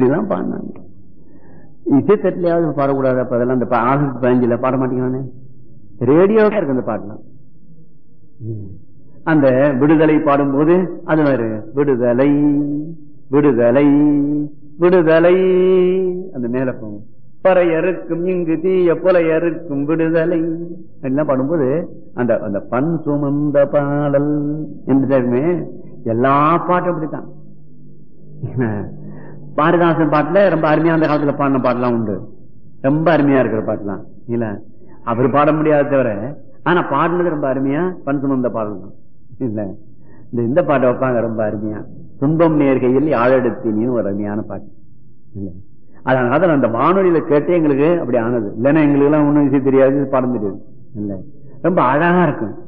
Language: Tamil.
எல்லாம் பாடினாங்க இசைத்தட்டிலையாவது பாடக்கூடாது அப்ப அதெல்லாம் இந்த ஆகஸ்ட் பதினஞ்சுல பாட மாட்டேங்கிறானே ரேடியோக்கா இருக்கு அந்த பாட்டுலாம் அந்த விடுதலை பாடும்போது அது வேறு விடுதலை விடுதலை விடுதலை அந்த மேல போகும் பறையறுக்கும் இங்கு தீய புலையறுக்கும் விடுதலை எல்லாம் பாடும்போது அந்த அந்த பண் சுமந்த பாடல் என்று எல்லா பாட்டும் அப்படித்தான் பாரதிதாசன் பாட்டுல ரொம்ப அருமையா அந்த காலத்துல பாடின பாட்டுலாம் உண்டு ரொம்ப அருமையா இருக்கிற பாட்டுலாம் இல்ல அவர் பாட முடியாத தவிர ஆனா பாடினது ரொம்ப அருமையா பண் சுமந்த பாடல் தான் இல்ல இந்த இந்த பாட்டை வைப்பாங்க ரொம்ப அருமையா துன்பம் நேர்கையில் யாழெடுத்தினின்னு ஒரு அருமையான பாட்டு இல்ல அதனால அந்த வானொலியில கேட்டே எங்களுக்கு அப்படி ஆனது இல்லைன்னா எங்களுக்கு எல்லாம் ஒண்ணும் விஷயம் தெரியாது பாடம் தெரியாது இல்ல ரொம்ப அழகா இருக்கும்